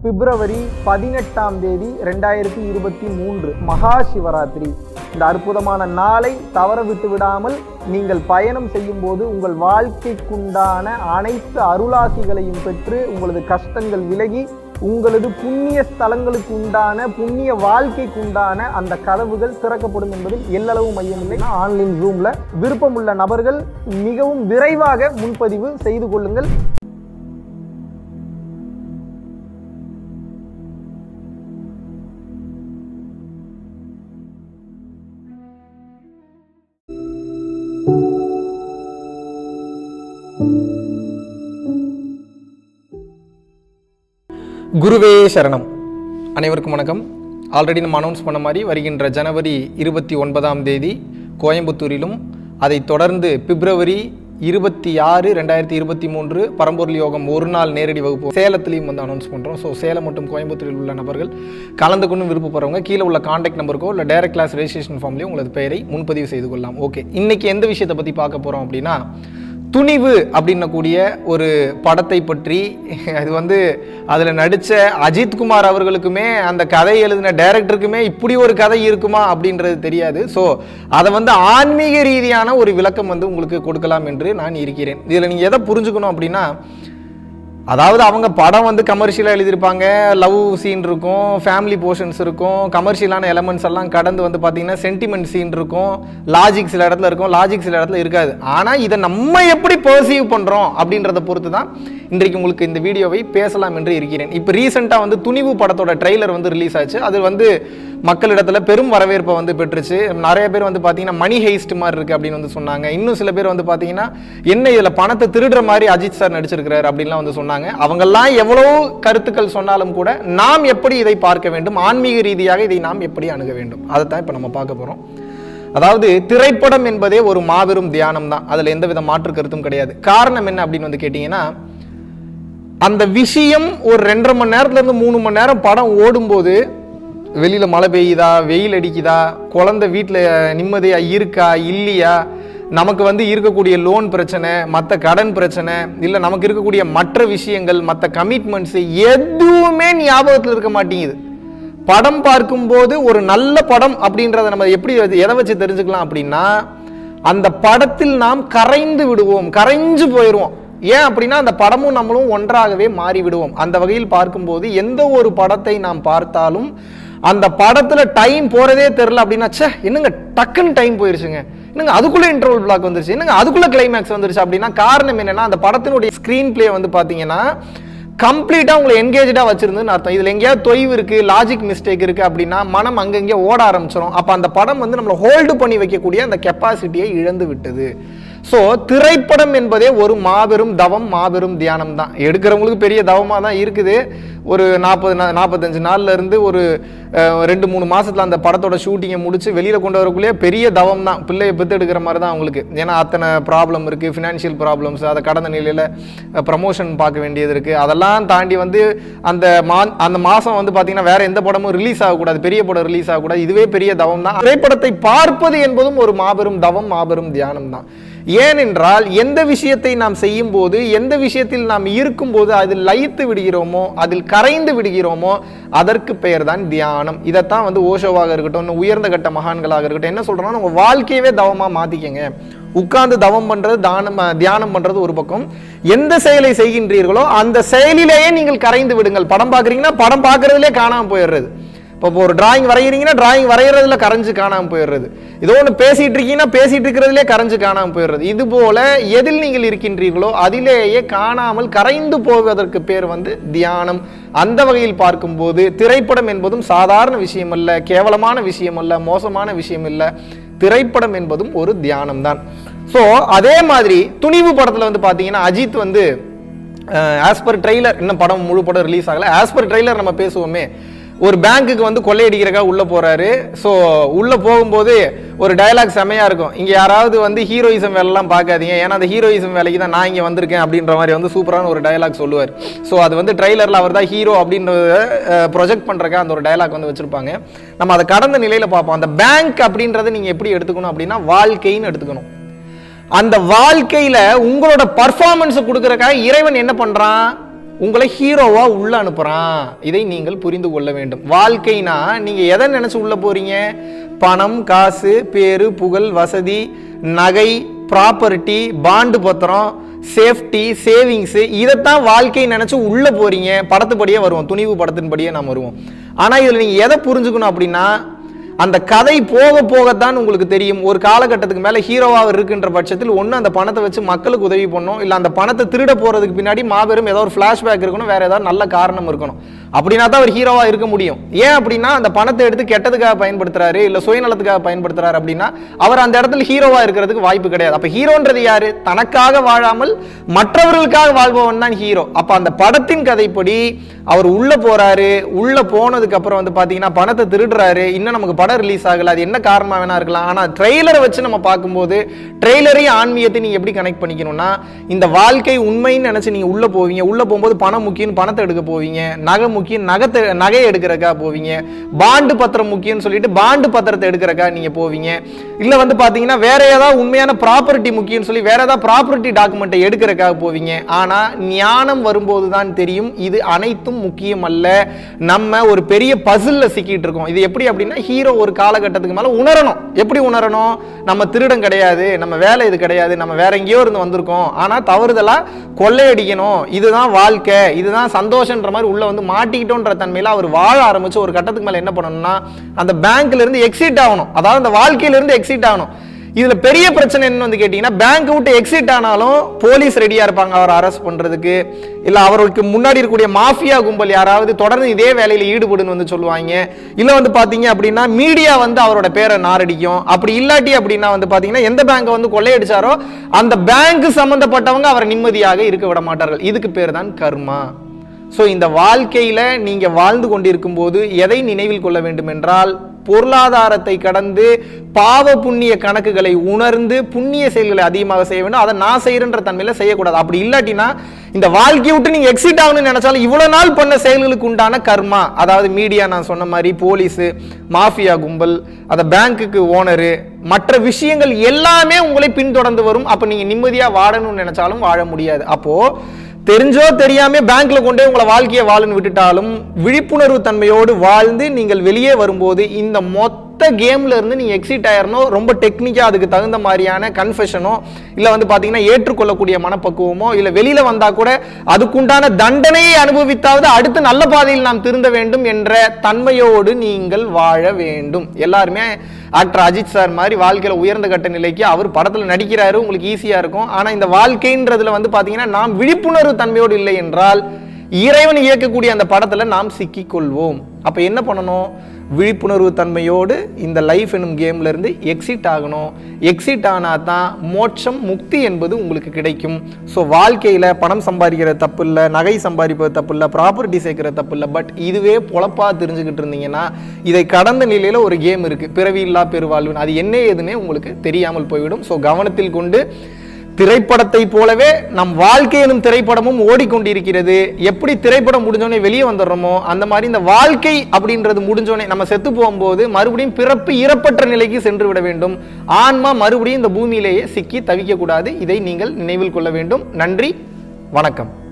பிப்ரவரி பதினெட்டாம் தேதி ரெண்டாயிரத்தி இருபத்தி மூன்று மகா சிவராத்திரி இந்த அற்புதமான நாளை தவற விட்டு விடாமல் நீங்கள் பயணம் செய்யும் போது உங்கள் வாழ்க்கைக்குண்டான அனைத்து அருளாசிகளையும் பெற்று உங்களது கஷ்டங்கள் விலகி உங்களது புண்ணிய ஸ்தலங்களுக்கு உண்டான புண்ணிய வாழ்க்கைக்கு உண்டான அந்த கதவுகள் திறக்கப்படும் என்பதில் எல்லளவு மையமில்லை ஆன்லைன் ஜூம்ல விருப்பமுள்ள நபர்கள் மிகவும் விரைவாக முன்பதிவு செய்து கொள்ளுங்கள் குருவே சரணம் அனைவருக்கும் வணக்கம் ஆல்ரெடி நம்ம அனௌன்ஸ் பண்ண மாதிரி வருகின்ற ஜனவரி இருபத்தி ஒன்பதாம் தேதி கோயம்புத்தூரிலும் அதைத் தொடர்ந்து பிப்ரவரி இருபத்தி ஆறு ரெண்டாயிரத்தி இருபத்தி மூன்று பரம்பொருள் யோகம் ஒரு நாள் நேரடி வகுப்பு சேலத்துலேயும் வந்து அனௌன்ஸ் பண்ணுறோம் ஸோ சேலம் மற்றும் கோயம்புத்தூரில் உள்ள நபர்கள் கலந்து கொண்டு விருப்பப்படுறவங்க கீழே உள்ள காண்டாக்ட் நம்பருக்கோ இல்லை டைரக்ட் கிளாஸ் ரெஜிஸ்ட்ரேஷன் ஃபார்ம்லேயும் உங்களது பெயரை முன்பதிவு செய்து கொள்ளலாம் ஓகே இன்னைக்கு எந்த விஷயத்தை பற்றி பார்க்க போகிறோம் அப்படின்னா துணிவு அப்படின்னக்கூடிய ஒரு படத்தை பற்றி அது வந்து அதில் நடித்த அஜித்குமார் அவர்களுக்குமே அந்த கதை எழுதின டைரக்டருக்குமே இப்படி ஒரு கதை இருக்குமா அப்படின்றது தெரியாது ஸோ அதை வந்து ஆன்மீக ரீதியான ஒரு விளக்கம் வந்து உங்களுக்கு கொடுக்கலாம் என்று நான் இருக்கிறேன் இதில் நீங்கள் எதை புரிஞ்சுக்கணும் அப்படின்னா அதாவது அவங்க படம் வந்து கமர்ஷியலாக எழுதியிருப்பாங்க லவ் சீன் இருக்கும் ஃபேமிலி போர்ஷன்ஸ் இருக்கும் கமர்ஷியலான எலமெண்ட்ஸ் எல்லாம் கடந்து வந்து பார்த்தீங்கன்னா சென்டிமெண்ட் சீன் இருக்கும் லாஜிக் சில இடத்துல இருக்கும் லாஜிக் சில இடத்துல இருக்காது ஆனால் இதை நம்ம எப்படி பர்சீவ் பண்ணுறோம் அப்படின்றத பொறுத்து தான் இன்றைக்கு உங்களுக்கு இந்த வீடியோவை பேசலாம் என்று இருக்கிறேன் இப்போ ரீசெண்டாக வந்து துணிவு படத்தோட ட்ரெய்லர் வந்து ரிலீஸ் ஆச்சு அது வந்து மக்களிடத்துல பெரும் வரவேற்பை வந்து பெற்றுச்சு நிறைய பேர் வந்து பார்த்தீங்கன்னா மணி ஹெய்ஸ்ட் மாதிரி இருக்கு அப்படின்னு வந்து சொன்னாங்க இன்னும் சில பேர் வந்து பார்த்தீங்கன்னா என்ன இதில் பணத்தை திருடுற மாதிரி அஜித் சார் நடிச்சிருக்கிறாரு அப்படின்லாம் வந்து சொன்னாங்க அவங்கெல்லாம் எவ்வளவு கருத்துக்கள் சொன்னாலும் கூட நாம் எப்படி இதை பார்க்க வேண்டும் ஆன்மீக ரீதியாக இதை நாம் எப்படி அணுக வேண்டும் அதை தான் இப்போ நம்ம பார்க்க போகிறோம் அதாவது திரைப்படம் என்பதே ஒரு மாபெரும் தியானம் தான் அதில் எந்த வித மாற்று கருத்தும் கிடையாது காரணம் என்ன அப்படின்னு வந்து கேட்டிங்கன்னா அந்த விஷயம் ஒரு ரெண்டரை மணி நேரத்துல இருந்து மூணு மணி நேரம் படம் ஓடும்போது வெளியில மழை பெய்யுதா வெயில் அடிக்குதா குழந்தை வீட்டில் நிம்மதியா இருக்கா இல்லையா நமக்கு வந்து இருக்கக்கூடிய லோன் பிரச்சனை மற்ற கடன் பிரச்சனை இல்லை நமக்கு இருக்கக்கூடிய மற்ற விஷயங்கள் மற்ற கமிட்மெண்ட்ஸ் எதுவுமே ஞாபகத்தில் இருக்க மாட்டேங்குது படம் பார்க்கும்போது ஒரு நல்ல படம் அப்படின்றத நம்ம எப்படி வச்சு- எதை வச்சு தெரிஞ்சுக்கலாம் அப்படின்னா அந்த படத்தில் நாம் கரைந்து விடுவோம் கரைஞ்சு போயிடுவோம் ஏன் அப்படின்னா அந்த படமும் நம்மளும் ஒன்றாகவே மாறி விடுவோம் அந்த வகையில் பார்க்கும்போது எந்த ஒரு படத்தை நாம் பார்த்தாலும் அந்த படத்துல டைம் போறதே தெரியல அப்படின்னா ச்சே என்னங்க டக்குன்னு டைம் போயிருச்சுங்க என்னங்க அதுக்குள்ள இன்டர்வல் பிளாக் வந்துருச்சு என்னங்க அதுக்குள்ள கிளைமேக்ஸ் வந்துருச்சு அப்படின்னா காரணம் என்னன்னா அந்த படத்தினுடைய ஸ்கிரீன் பிளே வந்து பாத்தீங்கன்னா கம்ப்ளீட்டாக உங்களை என்கேஜாக வச்சிருந்துன்னு அர்த்தம் இதில் எங்கேயாவது தொய்வு இருக்குது லாஜிக் மிஸ்டேக் இருக்குது அப்படின்னா மனம் அங்கங்கே ஓட ஆரம்பிச்சிடும் அப்போ அந்த படம் வந்து நம்மளை ஹோல்டு பண்ணி வைக்கக்கூடிய அந்த கெப்பாசிட்டியை இழந்து விட்டது ஸோ திரைப்படம் என்பதே ஒரு மாபெரும் தவம் மாபெரும் தியானம் தான் எடுக்கிறவங்களுக்கு பெரிய தவமாக தான் இருக்குது ஒரு நாற்பது நாற்பத்தஞ்சு நாள்ல இருந்து ஒரு அஹ், ரெண்டு மூணு மாசத்துல அந்த படத்தோட ஷூட்டிங்கை முடிச்சு வெளியில கொண்டு வரக்குள்ளேயே பெரிய தவம் தான் பிள்ளையை பெத்து எடுக்கிற மாதிரி தான் அவங்களுக்கு ஏன்னா அத்தனை ப்ராப்ளம் இருக்கு ஃபினான்ஷியல் ப்ராப்ளம்ஸ் அதை கடந்த நிலையில ப்ரமோஷன் பார்க்க வேண்டியது இருக்கு அதெல்லாம் தாண்டி வந்து அந்த மா அந்த மாசம் வந்து பாத்தீங்கன்னா வேற எந்த படமும் ரிலீஸ் ஆகக்கூடாது பெரிய படம் ரிலீஸ் ஆகக்கூடாது இதுவே பெரிய தவம் தான் திரைப்படத்தை பார்ப்பது என்பதும் ஒரு மாபெரும் தவம் மாபெரும் தியானம் தான் ஏனென்றால் எந்த விஷயத்தை நாம் செய்யும் போது எந்த விஷயத்தில் நாம் இருக்கும்போது அதில் லயித்து விடுகிறோமோ அதில் கரைந்து விடுகிறோமோ அதற்கு பெயர் தான் தியானம் இதைத்தான் வந்து ஓஷோவாக இருக்கட்டும் இன்னும் உயர்ந்த கட்ட மகான்களாக இருக்கட்டும் என்ன சொல்றோம்னா உங்க வாழ்க்கையவே தவமா மாத்திக்கங்க உட்கார்ந்து தவம் பண்றது தானம் தியானம் பண்றது ஒரு பக்கம் எந்த செயலை செய்கின்றீர்களோ அந்த செயலிலேயே நீங்கள் கரைந்து விடுங்கள் படம் பார்க்குறீங்கன்னா படம் பார்க்கறதுலே காணாம போயிடுறது இப்போ இப்போ ஒரு டிராயிங் வரைகிறீங்கன்னா டிராயிங் வரைகிறதுல கரைஞ்சு காணாமல் போயிடுறது ஏதோ ஒன்று பேசிட்டு இருக்கீங்கன்னா பேசிட்டு இருக்கிறதுலே கரைஞ்சு காணாமல் போயிடுறது இது போல எதில் நீங்கள் இருக்கின்றீர்களோ அதிலேயே காணாமல் கரைந்து போவதற்கு பேர் வந்து தியானம் அந்த வகையில் பார்க்கும்போது திரைப்படம் என்பதும் சாதாரண விஷயம் அல்ல கேவலமான விஷயம் அல்ல மோசமான விஷயம் இல்ல திரைப்படம் என்பதும் ஒரு தியானம் தான் ஸோ அதே மாதிரி துணிவு படத்தில் வந்து பார்த்தீங்கன்னா அஜித் வந்து ஆஸ் பர் ட்ரெய்லர் இன்னும் படம் முழு படம் ரிலீஸ் ஆகல ஆஸ் பர் ட்ரெய்லர் நம்ம பேசுவோமே ஒரு பேங்க்குக்கு வந்து கொள்ளையடிக்கிறக்காக உள்ள போறாரு ஸோ உள்ள போகும்போது ஒரு டயலாக் செமையா இருக்கும் இங்க யாராவது வந்து ஹீரோயிசம் வேலைலாம் பார்க்காதீங்க ஏன்னா அந்த ஹீரோயிசம் வேலைக்கு தான் நான் இங்க வந்திருக்கேன் அப்படின்ற மாதிரி வந்து சூப்பரான ஒரு டயலாக் சொல்லுவார் ஸோ அது வந்து ட்ரைலர்ல அவர் தான் ஹீரோ அப்படின்றத ப்ரொஜெக்ட் பண்றதுக்காக அந்த ஒரு டயலாக் வந்து வச்சிருப்பாங்க நம்ம அதை கடந்த நிலையில பார்ப்போம் அந்த பேங்க் அப்படின்றத நீங்க எப்படி எடுத்துக்கணும் அப்படின்னா வாழ்க்கைன்னு எடுத்துக்கணும் அந்த வாழ்க்கையில உங்களோட பர்ஃபார்மன்ஸ் கொடுக்கறக்காக இறைவன் என்ன பண்றான் உங்களை ஹீரோவா உள்ள அனுப்புறான் இதை நீங்கள் புரிந்து கொள்ள வேண்டும் வாழ்க்கைனா நீங்க எதை நினைச்சு உள்ள போறீங்க பணம் காசு பேரு புகழ் வசதி நகை ப்ராப்பர்ட்டி பாண்டு பத்திரம் சேஃப்டி சேவிங்ஸ் இதைத்தான் வாழ்க்கை நினைச்சு உள்ள போறீங்க படத்துப்படியே வருவோம் துணிவு படத்தின்படியே நாம் வருவோம் ஆனா இதுல நீங்க எதை புரிஞ்சுக்கணும் அப்படின்னா அந்த கதை போக போகத்தான் உங்களுக்கு தெரியும் ஒரு காலகட்டத்துக்கு மேல ஹீரோவாக இருக்கின்ற பட்சத்தில் ஒன்று அந்த பணத்தை வச்சு மக்களுக்கு உதவி பண்ணும் இல்லை அந்த பணத்தை திருட போறதுக்கு பின்னாடி மாபெரும் ஏதோ ஒரு ஃபிளாஷ்பேக் இருக்கணும் வேற ஏதாவது நல்ல காரணம் இருக்கணும் அப்படின்னா தான் அவர் ஹீரோவா இருக்க முடியும் ஏன் அப்படின்னா அந்த பணத்தை எடுத்து கெட்டதுக்காக பயன்படுத்துறாரு இல்ல சுயநலத்துக்காக பயன்படுத்துறாரு அப்படின்னா அவர் அந்த இடத்துல ஹீரோவா இருக்கிறதுக்கு வாய்ப்பு கிடையாது அப்ப ஹீரோன்றது யாரு தனக்காக வாழாமல் மற்றவர்களுக்காக வாழ்பவன் தான் ஹீரோ அப்ப அந்த படத்தின் கதைப்படி அவர் உள்ள போறாரு உள்ள போனதுக்கு அப்புறம் வந்து பாத்தீங்கன்னா பணத்தை திருடுறாரு இன்னும் நமக்கு படம் ரிலீஸ் ஆகல அது என்ன காரணமா வேணா இருக்கலாம் ஆனா ட்ரெய்லரை வச்சு நம்ம பார்க்கும்போது ட்ரெய்லரையும் ஆன்மீகத்தை நீங்க எப்படி கனெக்ட் பண்ணிக்கணும்னா இந்த வாழ்க்கை உண்மைன்னு நினைச்சு நீங்க உள்ள போவீங்க உள்ள போகும்போது பணம் முக்கியம் பணத்தை எடுக்க போவீங்க நகை முக்கியம் நகத்தை நகையை எடுக்கிறக்கா போவீங்க பாண்டு பத்திரம் முக்கியம்னு சொல்லிட்டு பாண்டு பத்திரத்தை எடுக்கிறக்கா நீங்க போவீங்க இல்ல வந்து பாத்தீங்கன்னா வேற ஏதாவது உண்மையான ப்ராப்பர்ட்டி முக்கியம்னு சொல்லி வேற ஏதாவது ப்ராப்பர்ட்டி டாக்குமெண்ட்டை எடுக்கிறக்காக போவீங்க ஆனா ஞானம் வரும்போது தான் தெரியும் இது அனைத்தும் முக்கியம் அல்ல நம்ம ஒரு பெரிய பசில்ல சிக்கிட்டு இருக்கோம் இது எப்படி அப்படின்னா ஹீரோ ஒரு காலகட்டத்துக்கு மேல உணரணும் எப்படி உணரணும் நம்ம திருடன் கிடையாது நம்ம வேலை இது கிடையாது நம்ம வேற எங்கேயோ இருந்து வந்திருக்கோம் ஆனா தவறுதலா கொள்ளையடிக்கணும் இதுதான் வாழ்க்கை இதுதான் சந்தோஷன்ற மாதிரி உள்ள வந்து மாட்டிக்கிட்டோன்ற தன்மையில அவர் வாழ ஆரம்பிச்சு ஒரு கட்டத்துக்கு மேல என்ன பண்ணணும்னா அந்த பேங்க்ல இருந்து எக்ஸிட் ஆகணும் அதாவது அந்த வாழ்க்கையில இருந்து எக்ஸிட் ஆகணும் இதுல பெரிய பிரச்சனை என்ன வந்து கேட்டீங்கன்னா பேங்க் விட்டு எக்ஸிட் ஆனாலும் போலீஸ் ரெடியா இருப்பாங்க அவர் அரெஸ்ட் பண்றதுக்கு இல்ல அவருக்கு முன்னாடி இருக்கக்கூடிய மாஃபியா கும்பல் யாராவது தொடர்ந்து இதே வேலையில ஈடுபடுன்னு வந்து சொல்லுவாங்க இல்ல வந்து பாத்தீங்க அப்படின்னா மீடியா வந்து அவரோட பேரை நாரடிக்கும் அப்படி இல்லாட்டி அப்படின்னா வந்து பாத்தீங்கன்னா எந்த பேங்க் வந்து கொள்ளையடிச்சாரோ அந்த பேங்க் சம்பந்தப்பட்டவங்க அவரை நிம்மதியாக இருக்க விட மாட்டார்கள் இதுக்கு பேர் தான் கர்மா ஸோ இந்த வாழ்க்கையில நீங்க வாழ்ந்து கொண்டிருக்கும் போது எதை நினைவில் கொள்ள வேண்டும் என்றால் பொருளாதாரத்தை கடந்து பாவ புண்ணிய கணக்குகளை உணர்ந்து புண்ணிய செயல்களை அதிகமாக செய்ய வேண்டும் அதை நான் செய்யறன்ற தன்மையில செய்யக்கூடாது அப்படி இல்லாட்டினா இந்த வாழ்க்கையை விட்டு நீங்க எக்ஸிட் ஆகணும்னு நினைச்சாலும் இவ்வளவு நாள் பண்ண செயல்களுக்கு உண்டான கர்மா அதாவது மீடியா நான் சொன்ன மாதிரி போலீஸ் மாஃபியா கும்பல் அந்த பேங்க்குக்கு ஓனரு மற்ற விஷயங்கள் எல்லாமே உங்களை பின்தொடர்ந்து வரும் அப்ப நீங்க நிம்மதியா வாழணும்னு நினைச்சாலும் வாழ முடியாது அப்போ தெரிஞ்சோ தெரியாம பேங்க்ல கொண்டே உங்களை வாழ்க்கையை வாழுன்னு விட்டுட்டாலும் விழிப்புணர்வு தன்மையோடு வாழ்ந்து நீங்கள் வெளியே வரும்போது இந்த மொத்த கேம்ல இருந்து நீங்க எக்ஸிட் ஆயிரணும் ரொம்ப டெக்னிக்கா அதுக்கு தகுந்த மாதிரியான கன்ஃபெஷனோ இல்ல வந்து பாத்தீங்கன்னா ஏற்றுக்கொள்ளக்கூடிய மனப்பக்குவமோ இல்ல வெளியில வந்தா கூட அதுக்குண்டான தண்டனையை அனுபவித்தாவது அடுத்து நல்ல பாதையில் நாம் திருந்த வேண்டும் என்ற தன்மையோடு நீங்கள் வாழ வேண்டும் எல்லாருமே ஆக்டர் அஜித் சார் மாதிரி வாழ்க்கையில உயர்ந்த கட்ட நிலைக்கு அவர் படத்துல நடிக்கிறாரு உங்களுக்கு ஈஸியா இருக்கும் ஆனா இந்த வாழ்க்கைன்றதுல வந்து பாத்தீங்கன்னா நாம் விழிப்புணர்வு தன்மையோடு இல்லை என்றால் இறைவன் இயக்கக்கூடிய அந்த படத்துல நாம் சிக்கிக் கொள்வோம் அப்ப என்ன பண்ணணும் விழிப்புணர்வு தன்மையோடு இந்த லைஃப் எனும் கேம்ல இருந்து எக்ஸிட் ஆகணும் எக்ஸிட் ஆனா தான் மோட்சம் முக்தி என்பது உங்களுக்கு கிடைக்கும் ஸோ வாழ்க்கையில பணம் சம்பாதிக்கிறது தப்பு இல்லை நகை சம்பாதிப்பது தப்பு இல்லை ப்ராப்பர்ட்டி சேர்க்கிறது தப்பு இல்லை பட் இதுவே பொழப்பா தெரிஞ்சுக்கிட்டு இருந்தீங்கன்னா இதை கடந்த நிலையில ஒரு கேம் இருக்கு பிறவி இல்லா பெருவாழ்வுன்னு அது என்ன ஏதுன்னே உங்களுக்கு தெரியாமல் போய்விடும் ஸோ கவனத்தில் கொண்டு திரைப்படத்தை போலவே நம் வாழ்க்கை எனும் திரைப்படமும் ஓடிக்கொண்டிருக்கிறது எப்படி திரைப்படம் முடிஞ்சோடனே வெளியே வந்துடுறோமோ அந்த மாதிரி இந்த வாழ்க்கை அப்படின்றது முடிஞ்சோடனே நம்ம செத்து போகும்போது மறுபடியும் பிறப்பு இறப்பற்ற நிலைக்கு சென்று விட வேண்டும் ஆன்மா மறுபடியும் இந்த பூமியிலேயே சிக்கி தவிக்க கூடாது இதை நீங்கள் நினைவில் கொள்ள வேண்டும் நன்றி வணக்கம்